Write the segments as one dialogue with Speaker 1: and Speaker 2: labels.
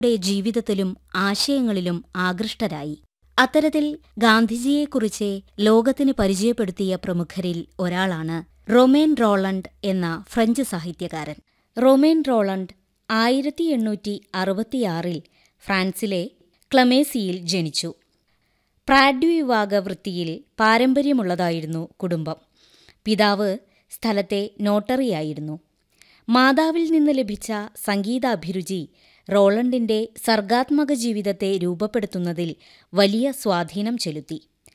Speaker 1: യുടെ ജീവിതത്തിലും ആശയങ്ങളിലും ആകൃഷ്ടരായി അത്തരത്തിൽ ഗാന്ധിജിയെക്കുറിച്ച് ലോകത്തിന് പരിചയപ്പെടുത്തിയ പ്രമുഖരിൽ ഒരാളാണ് റൊമേൻ റോളണ്ട് എന്ന ഫ്രഞ്ച് സാഹിത്യകാരൻ റൊമേൻ റോളണ്ട് ആയിരത്തി എണ്ണൂറ്റി അറുപത്തിയാറിൽ ഫ്രാൻസിലെ ക്ലമേസിയിൽ ജനിച്ചു പ്രാഡ്വിവാക വൃത്തിയിൽ പാരമ്പര്യമുള്ളതായിരുന്നു കുടുംബം പിതാവ് സ്ഥലത്തെ നോട്ടറിയായിരുന്നു മാതാവിൽ നിന്ന് ലഭിച്ച സംഗീതാഭിരുചി റോളണ്ടിന്റെ സർഗാത്മക ജീവിതത്തെ രൂപപ്പെടുത്തുന്നതിൽ വലിയ സ്വാധീനം ചെലുത്തി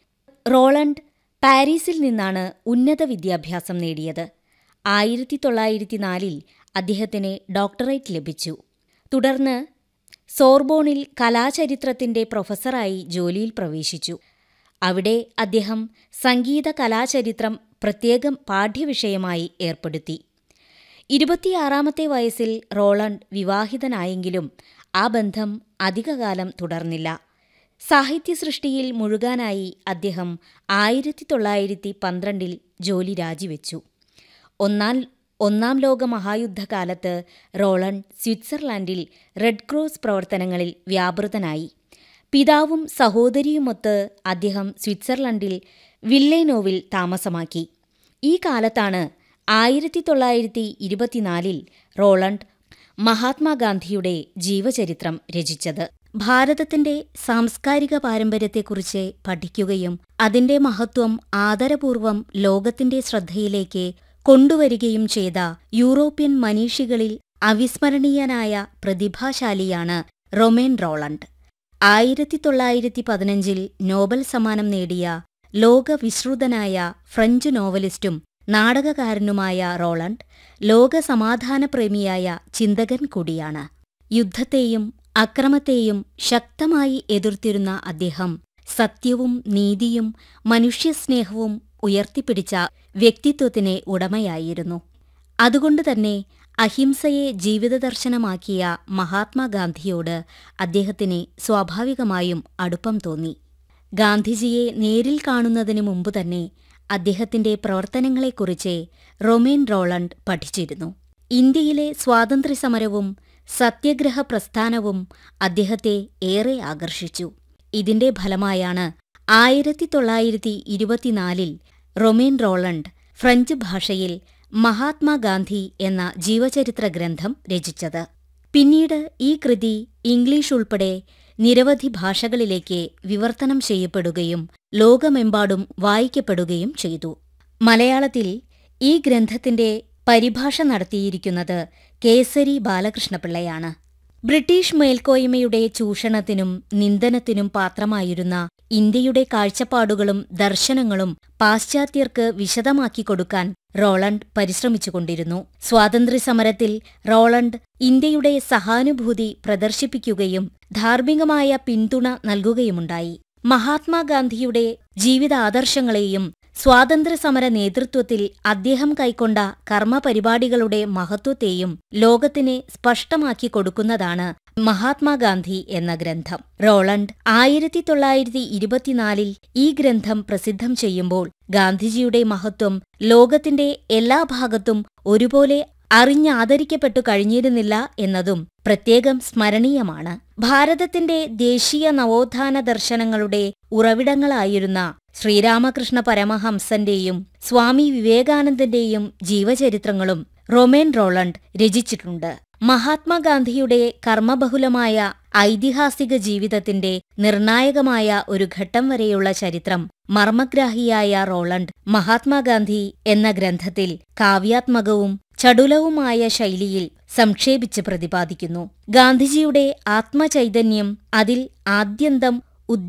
Speaker 1: റോളണ്ട് പാരീസിൽ നിന്നാണ് ഉന്നത വിദ്യാഭ്യാസം നേടിയത് ആയിരത്തി തൊള്ളായിരത്തി നാലിൽ അദ്ദേഹത്തിന് ഡോക്ടറേറ്റ് ലഭിച്ചു തുടർന്ന് സോർബോണിൽ കലാചരിത്രത്തിന്റെ പ്രൊഫസറായി ജോലിയിൽ പ്രവേശിച്ചു അവിടെ അദ്ദേഹം സംഗീത കലാചരിത്രം പ്രത്യേകം പാഠ്യവിഷയമായി ഏർപ്പെടുത്തി ഇരുപത്തിയാറാമത്തെ വയസ്സിൽ റോളണ്ട് വിവാഹിതനായെങ്കിലും ആ ബന്ധം അധികകാലം തുടർന്നില്ല സാഹിത്യ സൃഷ്ടിയിൽ മുഴുകാനായി അദ്ദേഹം ആയിരത്തി തൊള്ളായിരത്തി പന്ത്രണ്ടിൽ ജോലി രാജിവെച്ചു ഒന്നാം ഒന്നാം ലോക മഹായുദ്ധകാലത്ത് റോളണ്ട് സ്വിറ്റ്സർലാൻഡിൽ റെഡ് ക്രോസ് പ്രവർത്തനങ്ങളിൽ വ്യാപൃതനായി പിതാവും സഹോദരിയുമൊത്ത് അദ്ദേഹം സ്വിറ്റ്സർലൻഡിൽ വില്ലേനോവിൽ താമസമാക്കി ഈ കാലത്താണ് ആയിരത്തി തൊള്ളായിരത്തി ഇരുപത്തിനാലിൽ റോളണ്ട് മഹാത്മാഗാന്ധിയുടെ ജീവചരിത്രം രചിച്ചത് ഭാരതത്തിന്റെ സാംസ്കാരിക പാരമ്പര്യത്തെക്കുറിച്ച് പഠിക്കുകയും അതിന്റെ മഹത്വം ആദരപൂർവം ലോകത്തിന്റെ ശ്രദ്ധയിലേക്ക് കൊണ്ടുവരികയും ചെയ്ത യൂറോപ്യൻ മനീഷികളിൽ അവിസ്മരണീയനായ പ്രതിഭാശാലിയാണ് റൊമേൻ റോളണ്ട് ആയിരത്തി തൊള്ളായിരത്തി പതിനഞ്ചിൽ നോബൽ സമ്മാനം നേടിയ ലോകവിശ്രുതനായ ഫ്രഞ്ച് നോവലിസ്റ്റും നാടകകാരനുമായ റോളണ്ട് ലോകസമാധാനപ്രേമിയായ ചിന്തകൻ കൂടിയാണ് യുദ്ധത്തെയും അക്രമത്തെയും ശക്തമായി എതിർത്തിരുന്ന അദ്ദേഹം സത്യവും നീതിയും മനുഷ്യസ്നേഹവും ഉയർത്തിപ്പിടിച്ച വ്യക്തിത്വത്തിന് ഉടമയായിരുന്നു അതുകൊണ്ടുതന്നെ അഹിംസയെ ജീവിതദർശനമാക്കിയ മഹാത്മാഗാന്ധിയോട് അദ്ദേഹത്തിന് സ്വാഭാവികമായും അടുപ്പം തോന്നി ഗാന്ധിജിയെ നേരിൽ കാണുന്നതിനു മുമ്പ് തന്നെ അദ്ദേഹത്തിന്റെ പ്രവർത്തനങ്ങളെക്കുറിച്ച് റൊമേൻ റോളണ്ട് പഠിച്ചിരുന്നു ഇന്ത്യയിലെ സ്വാതന്ത്ര്യസമരവും സത്യഗ്രഹ പ്രസ്ഥാനവും അദ്ദേഹത്തെ ഏറെ ആകർഷിച്ചു ഇതിന്റെ ഫലമായാണ് ആയിരത്തി തൊള്ളായിരത്തി ഇരുപത്തിനാലിൽ റൊമേൻ റോളണ്ട് ഫ്രഞ്ച് ഭാഷയിൽ മഹാത്മാഗാന്ധി എന്ന ജീവചരിത്ര ഗ്രന്ഥം രചിച്ചത് പിന്നീട് ഈ കൃതി ഇംഗ്ലീഷ് ഉൾപ്പെടെ നിരവധി ഭാഷകളിലേക്ക് വിവർത്തനം ചെയ്യപ്പെടുകയും ലോകമെമ്പാടും വായിക്കപ്പെടുകയും ചെയ്തു മലയാളത്തിൽ ഈ ഗ്രന്ഥത്തിന്റെ പരിഭാഷ നടത്തിയിരിക്കുന്നത് കേസരി ബാലകൃഷ്ണപിള്ളയാണ് ബ്രിട്ടീഷ് മേൽക്കോയ്മയുടെ ചൂഷണത്തിനും നിന്ദനത്തിനും പാത്രമായിരുന്ന ഇന്ത്യയുടെ കാഴ്ചപ്പാടുകളും ദർശനങ്ങളും പാശ്ചാത്യർക്ക് വിശദമാക്കി കൊടുക്കാൻ റോളണ്ട് പരിശ്രമിച്ചുകൊണ്ടിരുന്നു സ്വാതന്ത്ര്യസമരത്തിൽ റോളണ്ട് ഇന്ത്യയുടെ സഹാനുഭൂതി പ്രദർശിപ്പിക്കുകയും ധാർമ്മികമായ പിന്തുണ നൽകുകയുമുണ്ടായി മഹാത്മാഗാന്ധിയുടെ ജീവിതാദർശങ്ങളെയും സ്വാതന്ത്ര്യസമര നേതൃത്വത്തിൽ അദ്ദേഹം കൈക്കൊണ്ട കർമ്മപരിപാടികളുടെ മഹത്വത്തെയും ലോകത്തിന് സ്പഷ്ടമാക്കി കൊടുക്കുന്നതാണ് മഹാത്മാഗാന്ധി എന്ന ഗ്രന്ഥം റോളണ്ട് ആയിരത്തി തൊള്ളായിരത്തി ഇരുപത്തിനാലിൽ ഈ ഗ്രന്ഥം പ്രസിദ്ധം ചെയ്യുമ്പോൾ ഗാന്ധിജിയുടെ മഹത്വം ലോകത്തിന്റെ എല്ലാ ഭാഗത്തും ഒരുപോലെ അറിഞ്ഞാദരിക്കപ്പെട്ടു കഴിഞ്ഞിരുന്നില്ല എന്നതും പ്രത്യേകം സ്മരണീയമാണ് ഭാരതത്തിന്റെ ദേശീയ നവോത്ഥാന ദർശനങ്ങളുടെ ഉറവിടങ്ങളായിരുന്ന ശ്രീരാമകൃഷ്ണ പരമഹംസന്റെയും സ്വാമി വിവേകാനന്ദന്റെയും ജീവചരിത്രങ്ങളും റൊമേൻ റോളണ്ട് രചിച്ചിട്ടുണ്ട് മഹാത്മാഗാന്ധിയുടെ കർമ്മബഹുലമായ ഐതിഹാസിക ജീവിതത്തിന്റെ നിർണായകമായ ഒരു ഘട്ടം വരെയുള്ള ചരിത്രം മർമ്മഗ്രാഹിയായ റോളണ്ട് മഹാത്മാഗാന്ധി എന്ന ഗ്രന്ഥത്തിൽ കാവ്യാത്മകവും ചടുലവുമായ ശൈലിയിൽ സംക്ഷേപിച്ച് പ്രതിപാദിക്കുന്നു ഗാന്ധിജിയുടെ ആത്മചൈതന്യം അതിൽ ആദ്യന്തം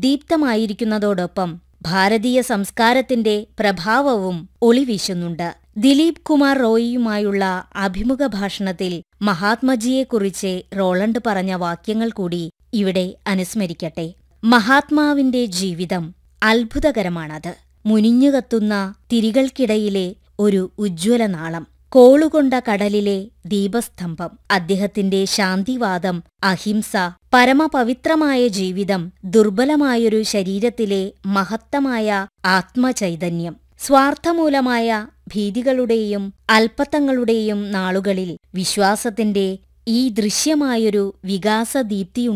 Speaker 1: ഉദ്ദീപ്തമായിരിക്കുന്നതോടൊപ്പം ഭാരതീയ സംസ്കാരത്തിന്റെ പ്രഭാവവും ഒളിവീശുന്നുണ്ട് ദിലീപ് കുമാർ റോയിയുമായുള്ള അഭിമുഖ ഭാഷണത്തിൽ മഹാത്മജിയെക്കുറിച്ച് റോളണ്ട് പറഞ്ഞ വാക്യങ്ങൾ കൂടി ഇവിടെ അനുസ്മരിക്കട്ടെ മഹാത്മാവിന്റെ ജീവിതം അത്ഭുതകരമാണത് മുനിഞ്ഞുകത്തുന്ന തിരികൾക്കിടയിലെ ഒരു ഉജ്ജ്വല നാളം കോളുകൊണ്ട കടലിലെ ദീപസ്തംഭം അദ്ദേഹത്തിന്റെ ശാന്തിവാദം അഹിംസ പരമപവിത്രമായ ജീവിതം ദുർബലമായൊരു ശരീരത്തിലെ മഹത്തമായ ആത്മചൈതന്യം സ്വാർത്ഥമൂലമായ ഭീതികളുടെയും അല്പത്തങ്ങളുടെയും നാളുകളിൽ വിശ്വാസത്തിന്റെ ഈ ദൃശ്യമായൊരു വികാസദീപ്തി